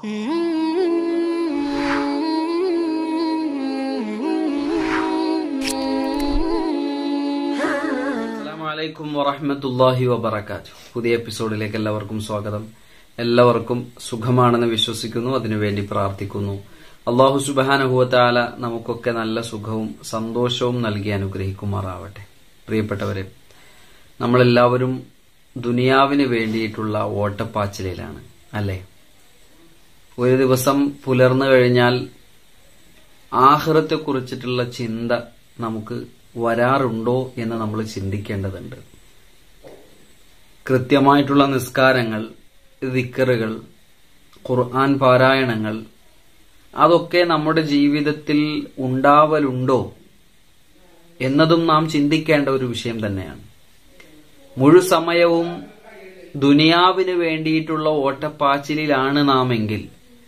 അസ്സലാമലൈക്കും വറഹമത്തല്ലാഹി വബർക്കാത്തു പുതിയ എപ്പിസോഡിലേക്ക് എല്ലാവർക്കും സ്വാഗതം എല്ലാവർക്കും സുഖമാണെന്ന് വിശ്വസിക്കുന്നു അതിനുവേണ്ടി പ്രാർത്ഥിക്കുന്നു അള്ളാഹു സുബാനുഭവത്താല നമുക്കൊക്കെ നല്ല സുഖവും സന്തോഷവും നൽകി അനുഗ്രഹിക്കുമാറാവട്ടെ പ്രിയപ്പെട്ടവരെ നമ്മളെല്ലാവരും ദുനിയാവിന് വേണ്ടിയിട്ടുള്ള ഓട്ടപ്പാച്ചിലിലാണ് അല്ലേ ഒരു ദിവസം പുലർന്നു കഴിഞ്ഞാൽ ആഹ്റത്തെ കുറിച്ചിട്ടുള്ള ചിന്ത നമുക്ക് വരാറുണ്ടോ എന്ന് നമ്മൾ ചിന്തിക്കേണ്ടതുണ്ട് കൃത്യമായിട്ടുള്ള നിസ്കാരങ്ങൾ ദിക്കറുകൾ ഖുർആൻ പാരായണങ്ങൾ അതൊക്കെ നമ്മുടെ ജീവിതത്തിൽ ഉണ്ടാവലുണ്ടോ എന്നതും നാം ചിന്തിക്കേണ്ട ഒരു വിഷയം തന്നെയാണ് മുഴുസമയവും ദുനിയാവിന് വേണ്ടിയിട്ടുള്ള ഓട്ടപ്പാച്ചിലിലാണ് നാം എങ്കിൽ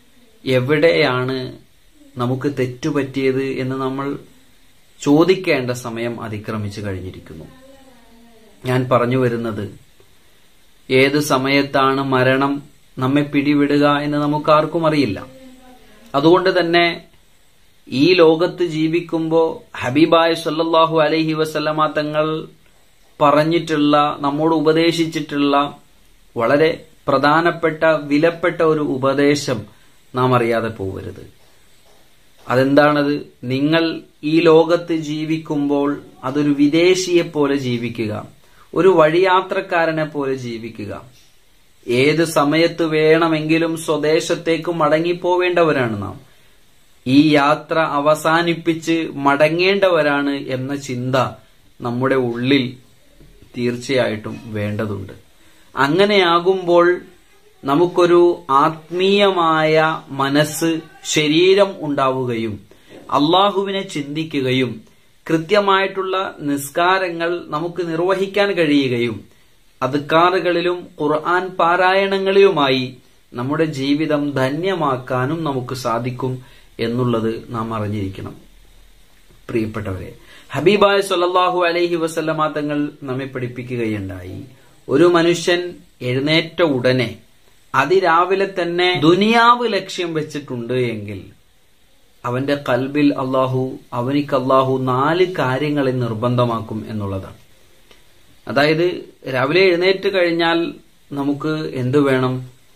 എവിടെയാണ് നമുക്ക് തെറ്റുപറ്റിയത് എന്ന് നമ്മൾ ചോദിക്കേണ്ട സമയം അതിക്രമിച്ചു കഴിഞ്ഞിരിക്കുന്നു ഞാൻ പറഞ്ഞു വരുന്നത് ഏത് സമയത്താണ് മരണം നമ്മെ പിടിവിടുക എന്ന് നമുക്കാർക്കും അറിയില്ല അതുകൊണ്ട് തന്നെ ഈ ലോകത്ത് ജീവിക്കുമ്പോൾ ഹബീബായ സല്ലല്ലാഹു അലൈഹി വസല്ലമ തങ്ങൾ പറഞ്ഞിട്ടുള്ള നമ്മോട് ഉപദേശിച്ചിട്ടുള്ള വളരെ പ്രധാനപ്പെട്ട വിലപ്പെട്ട ഒരു ഉപദേശം നാം അറിയാതെ പോകരുത് അതെന്താണത് നിങ്ങൾ ഈ ലോകത്ത് ജീവിക്കുമ്പോൾ അതൊരു വിദേശിയെ പോലെ ജീവിക്കുക ഒരു വഴിയാത്രക്കാരനെ പോലെ ജീവിക്കുക ഏത് സമയത്ത് വേണമെങ്കിലും സ്വദേശത്തേക്ക് മടങ്ങിപ്പോവേണ്ടവരാണ് നാം ഈ യാത്ര അവസാനിപ്പിച്ച് മടങ്ങേണ്ടവരാണ് എന്ന ചിന്ത നമ്മുടെ ഉള്ളിൽ തീർച്ചയായിട്ടും വേണ്ടതുണ്ട് അങ്ങനെയാകുമ്പോൾ നമുക്കൊരു ആത്മീയമായ മനസ്സ് ശരീരം ഉണ്ടാവുകയും അള്ളാഹുവിനെ ചിന്തിക്കുകയും കൃത്യമായിട്ടുള്ള നിസ്കാരങ്ങൾ നമുക്ക് നിർവഹിക്കാൻ കഴിയുകയും അതുക്കാറുകളിലും ഖുർആൻ പാരായണങ്ങളിലുമായി നമ്മുടെ ജീവിതം ധന്യമാക്കാനും നമുക്ക് സാധിക്കും എന്നുള്ളത് നാം അറിഞ്ഞിരിക്കണം പ്രിയപ്പെട്ടവരെ ഹബീബായ സൊല്ലാഹു അലൈഹി വസല്ലമ തങ്ങൾ നമ്മെ പഠിപ്പിക്കുകയുണ്ടായി ഒരു മനുഷ്യൻ എഴുന്നേറ്റ ഉടനെ അതിരാവിലെ തന്നെ ദുനിയാവ് ലക്ഷ്യം വെച്ചിട്ടുണ്ട് എങ്കിൽ അവന്റെ കൽബിൽ അള്ളാഹു അവനിക്ക് അള്ളാഹു നാല് കാര്യങ്ങളെ നിർബന്ധമാക്കും എന്നുള്ളതാണ് അതായത് രാവിലെ എഴുന്നേറ്റ് കഴിഞ്ഞാൽ നമുക്ക് എന്തു വേണം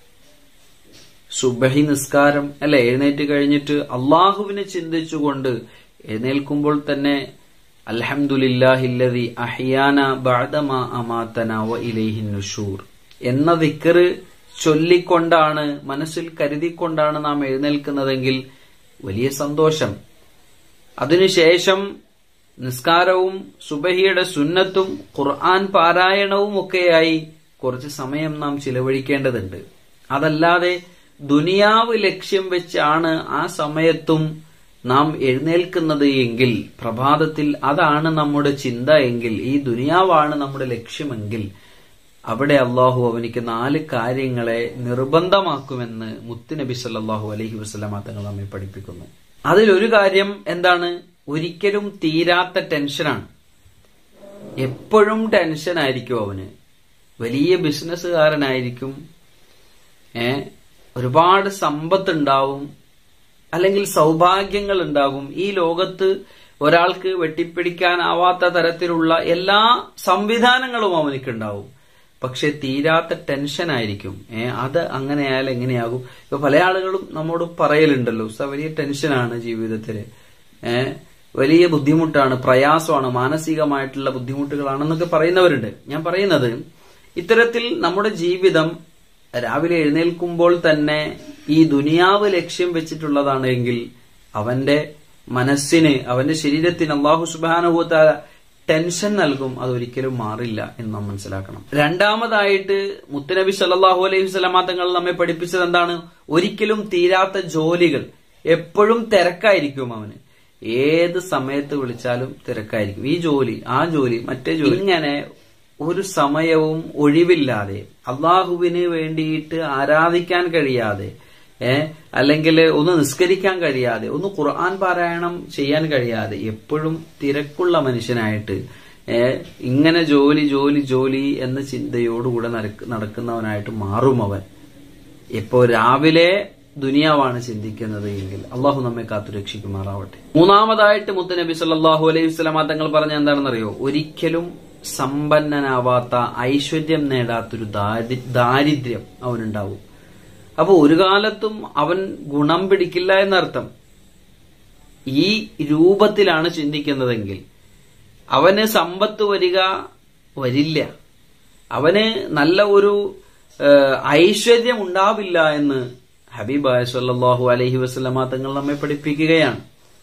സുബഹി നിസ്കാരം അല്ലെ എഴുന്നേറ്റ് കഴിഞ്ഞിട്ട് അള്ളാഹുവിനെ ചിന്തിച്ചുകൊണ്ട് എഴുന്നേൽക്കുമ്പോൾ തന്നെ അൽഹംദുലില്ലാഹില്ലതി അഹിയാന ബഅദമ അമാതന വ ഇലൈഹിൻ നുഷൂർ എന്ന ദിക്കറ് ചൊല്ലിക്കൊണ്ടാണ് മനസ്സിൽ കരുതിക്കൊണ്ടാണ് നാം എഴുന്നേൽക്കുന്നതെങ്കിൽ വലിയ സന്തോഷം അതിനുശേഷം നിസ്കാരവും സുബഹിയുടെ സുന്നത്തും ഖുർആൻ പാരായണവും ഒക്കെയായി കുറച്ച് സമയം നാം ചിലവഴിക്കേണ്ടതുണ്ട് അതല്ലാതെ ദുനിയാവ് ലക്ഷ്യം വെച്ചാണ് ആ സമയത്തും നാം എഴുന്നേൽക്കുന്നത് എങ്കിൽ പ്രഭാതത്തിൽ അതാണ് നമ്മുടെ ചിന്ത എങ്കിൽ ഈ ദുനിയാവാണ് നമ്മുടെ ലക്ഷ്യമെങ്കിൽ അവിടെ അള്ളാഹു അവനിക്ക് നാല് കാര്യങ്ങളെ നിർബന്ധമാക്കുമെന്ന് മുത്തുനബി സല്ലാഹു അലഹി വസ്ലാമ തങ്ങൾ നമ്മെ പഠിപ്പിക്കുന്നു അതിലൊരു കാര്യം എന്താണ് ഒരിക്കലും തീരാത്ത ടെൻഷനാണ് എപ്പോഴും ടെൻഷൻ ആയിരിക്കും അവന് വലിയ ബിസിനസ്സുകാരനായിരിക്കും ഏ ഒരുപാട് സമ്പത്ത് ഉണ്ടാവും അല്ലെങ്കിൽ സൗഭാഗ്യങ്ങൾ ഉണ്ടാകും ഈ ലോകത്ത് ഒരാൾക്ക് വെട്ടിപ്പിടിക്കാനാവാത്ത തരത്തിലുള്ള എല്ലാ സംവിധാനങ്ങളും അവനിക്ക് ഉണ്ടാവും പക്ഷെ തീരാത്ത ടെൻഷൻ ആയിരിക്കും ഏ അത് അങ്ങനെയായാൽ എങ്ങനെയാകും ഇപ്പൊ പല ആളുകളും നമ്മോട് പറയലുണ്ടല്ലോ സ വലിയ ടെൻഷനാണ് ജീവിതത്തില് ഏ വലിയ ബുദ്ധിമുട്ടാണ് പ്രയാസമാണ് മാനസികമായിട്ടുള്ള ബുദ്ധിമുട്ടുകളാണെന്നൊക്കെ പറയുന്നവരുണ്ട് ഞാൻ പറയുന്നത് ഇത്തരത്തിൽ നമ്മുടെ ജീവിതം രാവിലെ എഴുന്നേൽക്കുമ്പോൾ തന്നെ ഈ ദുനിയാവ് ലക്ഷ്യം വെച്ചിട്ടുള്ളതാണ് എങ്കിൽ അവന്റെ മനസ്സിന് അവന്റെ ശരീരത്തിന് അള്ളാഹു സുബാനുഭൂത്ത ടെൻഷൻ നൽകും അതൊരിക്കലും മാറില്ല എന്ന് നാം മനസ്സിലാക്കണം രണ്ടാമതായിട്ട് മുത്തനബി സല്ലാഹു അലൈഹി സ്വലാമ തങ്ങൾ നമ്മെ പഠിപ്പിച്ചത് എന്താണ് ഒരിക്കലും തീരാത്ത ജോലികൾ എപ്പോഴും തിരക്കായിരിക്കും അവന് ഏത് സമയത്ത് വിളിച്ചാലും തിരക്കായിരിക്കും ഈ ജോലി ആ ജോലി മറ്റേ ജോലി ഇങ്ങനെ ഒരു സമയവും ഒഴിവില്ലാതെ അള്ളാഹുവിന് വേണ്ടിയിട്ട് ആരാധിക്കാൻ കഴിയാതെ ഏ അല്ലെങ്കിൽ ഒന്ന് നിസ്കരിക്കാൻ കഴിയാതെ ഒന്ന് ഖുർആൻ പാരായണം ചെയ്യാൻ കഴിയാതെ എപ്പോഴും തിരക്കുള്ള മനുഷ്യനായിട്ട് ഏ ഇങ്ങനെ ജോലി ജോലി ജോലി എന്ന ചിന്തയോടുകൂടെ നടക്കുന്നവനായിട്ട് മാറും അവൻ ഇപ്പോ രാവിലെ ദുനിയാവാണ് ചിന്തിക്കുന്നത് എങ്കിൽ അള്ളാഹു നമ്മെ കാത്തുരക്ഷിക്കുമാറാവട്ടെ മൂന്നാമതായിട്ട് മുത്തനബി സല്ലാഹു അലൈഹി വസ്ലാം തങ്ങൾ പറഞ്ഞ എന്താണെന്നറിയോ ഒരിക്കലും സമ്പന്നനാവാത്ത ഐശ്വര്യം നേടാത്തൊരു ദാരി- ദാരിദ്ര്യം അവനുണ്ടാവും അപ്പൊ ഒരു കാലത്തും അവൻ ഗുണം പിടിക്കില്ല എന്നർത്ഥം ഈ രൂപത്തിലാണ് ചിന്തിക്കുന്നതെങ്കിൽ അവന് സമ്പത്ത് വരിക വരില്ല അവന് നല്ല ഒരു ഏഹ്, ഐശ്വര്യം ഉണ്ടാവില്ല എന്ന് ഹബീബായ സല്ലല്ലാഹു അലൈഹി വസല്ലമ തങ്ങൾ നമ്മെ പഠിപ്പിക്കുകയാണ്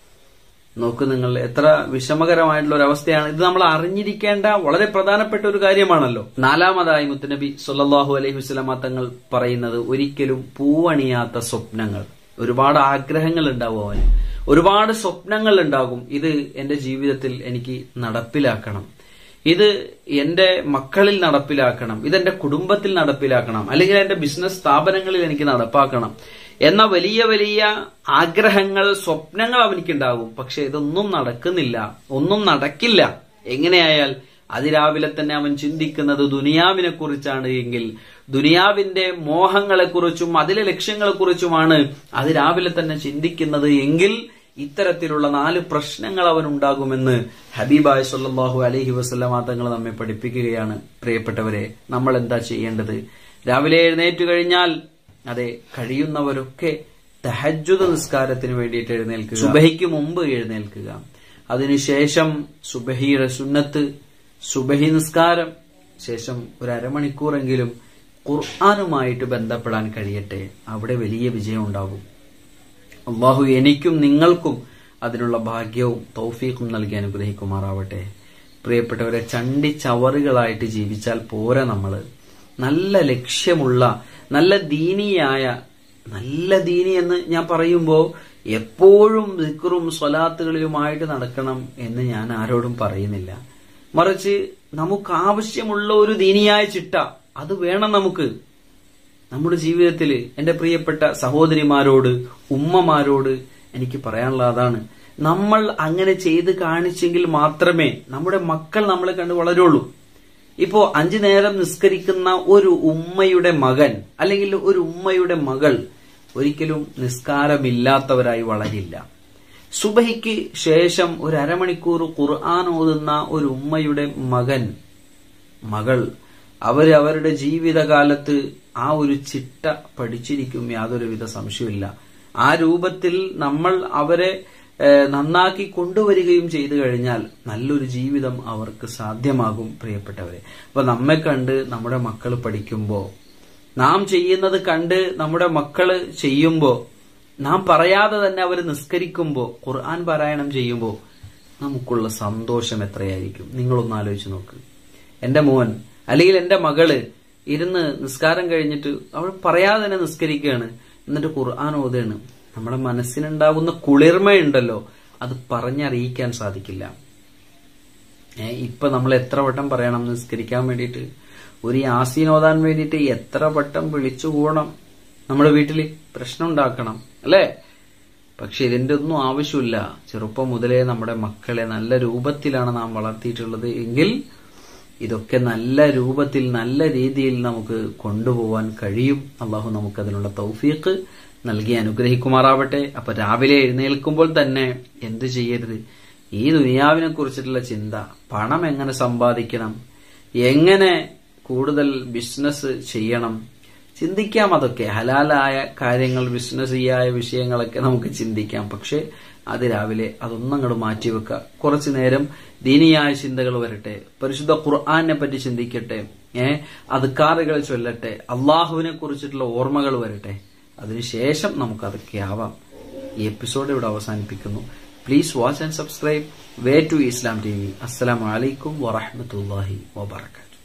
നോക്ക് നിങ്ങൾ എത്ര വിഷമകരമായിട്ടുള്ള ഒരു അവസ്ഥയാണ് ഇത് നമ്മൾ അറിഞ്ഞിരിക്കേണ്ട വളരെ പ്രധാനപ്പെട്ട ഒരു കാര്യമാണല്ലോ നാലാമതായി മുത്തുനബി സല്ലല്ലാഹു അലൈഹി വസല്ലമ തങ്ങൾ പറയുന്നത് ഒരിക്കലും പൂവണിയാത്ത സ്വപ്നങ്ങൾ ഒരുപാട് ആഗ്രഹങ്ങൾ ഉണ്ടാവും അവന് ഒരുപാട് സ്വപ്നങ്ങൾ ഉണ്ടാകും ഇത് എന്റെ ജീവിതത്തിൽ എനിക്ക് നടപ്പിലാക്കണം ഇത് എന്റെ മക്കളിൽ നടപ്പിലാക്കണം ഇതെന്റെ കുടുംബത്തിൽ നടപ്പിലാക്കണം അല്ലെങ്കിൽ എന്റെ ബിസിനസ് സ്ഥാപനങ്ങളിൽ എനിക്ക് നടപ്പാക്കണം എന്ന വലിയ വലിയ ആഗ്രഹങ്ങൾ സ്വപ്നങ്ങൾ അവനിക്കുണ്ടാകും പക്ഷെ ഇതൊന്നും നടക്കുന്നില്ല ഒന്നും നടക്കില്ല എങ്ങനെയായാൽ അതിരാവിലെ തന്നെ അവൻ ചിന്തിക്കുന്നത് ദുനിയാവിനെ കുറിച്ചാണ് എങ്കിൽ ദുനിയാവിന്റെ മോഹങ്ങളെക്കുറിച്ചും അതിലെ ലക്ഷ്യങ്ങളെക്കുറിച്ചുമാണ് അതിരാവിലെ തന്നെ ചിന്തിക്കുന്നത് എങ്കിൽ ഇത്തരത്തിലുള്ള നാല് പ്രശ്നങ്ങൾ അവൻ ഉണ്ടാകുമെന്ന് ഹബീബായ് സല്ലാഹു അലഹി വസ്ലമാ തങ്ങൾ നമ്മെ പഠിപ്പിക്കുകയാണ് പ്രിയപ്പെട്ടവരെ നമ്മൾ എന്താ ചെയ്യേണ്ടത് രാവിലെ എഴുന്നേറ്റ് കഴിഞ്ഞാൽ അതെ കഴിയുന്നവരൊക്കെ തഹജുദ നിസ്കാരത്തിന് വേണ്ടിയിട്ട് എഴുന്നേൽക്കുക സുബഹിക്ക് മുമ്പ് എഴുന്നേൽക്കുക അതിനുശേഷം സുബഹിയുടെ സുന്നത്ത് സുബഹി നിസ്കാരം ശേഷം ഒരു അരമണിക്കൂറെങ്കിലും ഖുർആാനുമായിട്ട് ബന്ധപ്പെടാൻ കഴിയട്ടെ അവിടെ വലിയ വിജയം ഉണ്ടാകും അള്ളാഹു എനിക്കും നിങ്ങൾക്കും അതിനുള്ള ഭാഗ്യവും തൗഫീഖും നൽകി അനുഗ്രഹിക്കുമാറാവട്ടെ പ്രിയപ്പെട്ടവരെ ചണ്ടി ചവറുകളായിട്ട് ജീവിച്ചാൽ പോരാ നമ്മള് നല്ല ലക്ഷ്യമുള്ള നല്ല ദീനിയായ നല്ല ദീനി എന്ന് ഞാൻ പറയുമ്പോൾ എപ്പോഴും ദിക്റും സ്വലാത്തുകളിലുമായിട്ട് നടക്കണം എന്ന് ഞാൻ ആരോടും പറയുന്നില്ല മറിച്ച് നമുക്ക് ആവശ്യമുള്ള ഒരു ദീനിയായ ചിട്ട അത് വേണം നമുക്ക് നമ്മുടെ ജീവിതത്തിൽ എന്റെ പ്രിയപ്പെട്ട സഹോദരിമാരോട് ഉമ്മമാരോട് എനിക്ക് പറയാനുള്ള അതാണ് നമ്മൾ അങ്ങനെ ചെയ്ത് കാണിച്ചെങ്കിൽ മാത്രമേ നമ്മുടെ മക്കൾ നമ്മളെ കണ്ട് വളരുള്ളൂ ഇപ്പോ അഞ്ചു നേരം നിസ്കരിക്കുന്ന ഒരു ഉമ്മയുടെ മകൻ അല്ലെങ്കിൽ ഒരു ഉമ്മയുടെ മകൾ ഒരിക്കലും നിസ്കാരമില്ലാത്തവരായി വളരില്ല സുബഹിക്ക് ശേഷം ഒരു അരമണിക്കൂർ ഖുർആൻ ഓതുന്ന ഒരു ഉമ്മയുടെ മകൻ മകൾ അവര് അവരുടെ ജീവിതകാലത്ത് ആ ഒരു ചിട്ട പഠിച്ചിരിക്കും യാതൊരുവിധ സംശയമില്ല ആ രൂപത്തിൽ നമ്മൾ അവരെ ഏഹ്, നന്നാക്കി കൊണ്ടുവരികയും ചെയ്തു കഴിഞ്ഞാൽ നല്ലൊരു ജീവിതം അവർക്ക് സാധ്യമാകും പ്രിയപ്പെട്ടവരെ അപ്പൊ നമ്മെ കണ്ട് നമ്മുടെ മക്കൾ പഠിക്കുമ്പോ നാം ചെയ്യുന്നത് കണ്ട് നമ്മുടെ മക്കള് ചെയ്യുമ്പോ നാം പറയാതെ തന്നെ അവർ നിസ്കരിക്കുമ്പോ ഖുർആൻ പാരായണം ചെയ്യുമ്പോ നമുക്കുള്ള സന്തോഷം എത്രയായിരിക്കും നിങ്ങളൊന്ന് ആലോചിച്ച് നോക്ക് എന്റെ മോൻ അല്ലെങ്കിൽ എന്റെ മകള് ഇരുന്ന് നിസ്കാരം കഴിഞ്ഞിട്ട് അവൾ പറയാതെ തന്നെ നിസ്കരിക്കുകയാണ് എന്നിട്ട് ഖുർആൻ ഓതുകയാണ് നമ്മുടെ മനസ്സിനുണ്ടാകുന്ന കുളിർമയുണ്ടല്ലോ അത് പറഞ്ഞറിയിക്കാൻ സാധിക്കില്ല ഏ ഇപ്പൊ നമ്മൾ എത്ര വട്ടം പറയണം നിസ്കരിക്കാൻ വേണ്ടിയിട്ട് ഒരു യാസീൻ ഓതാൻ വേണ്ടിയിട്ട് എത്ര വട്ടം വിളിച്ചു കൂടണം നമ്മുടെ വീട്ടിൽ പ്രശ്നം ഉണ്ടാക്കണം അല്ലേ പക്ഷെ ഇതിന്റെ ഒന്നും ആവശ്യമില്ല ചെറുപ്പം മുതലേ നമ്മുടെ മക്കളെ നല്ല രൂപത്തിലാണ് നാം വളർത്തിയിട്ടുള്ളത് എങ്കിൽ ഇതൊക്കെ നല്ല രൂപത്തിൽ നല്ല രീതിയിൽ നമുക്ക് കൊണ്ടുപോകാൻ കഴിയും അള്ളാഹു നമുക്ക് അതിനുള്ള തൗഫീഖ് നൽകി അനുഗ്രഹിക്കുമാറാവട്ടെ അപ്പൊ രാവിലെ എഴുന്നേൽക്കുമ്പോൾ തന്നെ എന്ത് ചെയ്യരുത് ഈ ദുനിയാവിനെ കുറിച്ചിട്ടുള്ള ചിന്ത പണം എങ്ങനെ സമ്പാദിക്കണം എങ്ങനെ കൂടുതൽ ബിസിനസ് ചെയ്യണം ചിന്തിക്കാം അതൊക്കെ ഹലാലായ കാര്യങ്ങൾ ബിസിനസ്സായ വിഷയങ്ങളൊക്കെ നമുക്ക് ചിന്തിക്കാം പക്ഷെ അത് രാവിലെ അതൊന്നും അങ്ങോട്ട് മാറ്റിവെക്കുക കുറച്ചു നേരം ദീനിയായ ചിന്തകൾ വരട്ടെ പരിശുദ്ധ ഖുർആാനെ പറ്റി ചിന്തിക്കട്ടെ ഏ അദ്കാറുകൾ ചൊല്ലട്ടെ അള്ളാഹുവിനെ കുറിച്ചിട്ടുള്ള ഓർമ്മകൾ വരട്ടെ അതിനുശേഷം നമുക്കതൊക്കെ ആവാം ഈ എപ്പിസോഡ് ഇവിടെ അവസാനിപ്പിക്കുന്നു please watch and subscribe way to Islam T V അസ്സലാമലൈക്കും വറഹമത്തല്ലാഹി വബർക്കാത്തു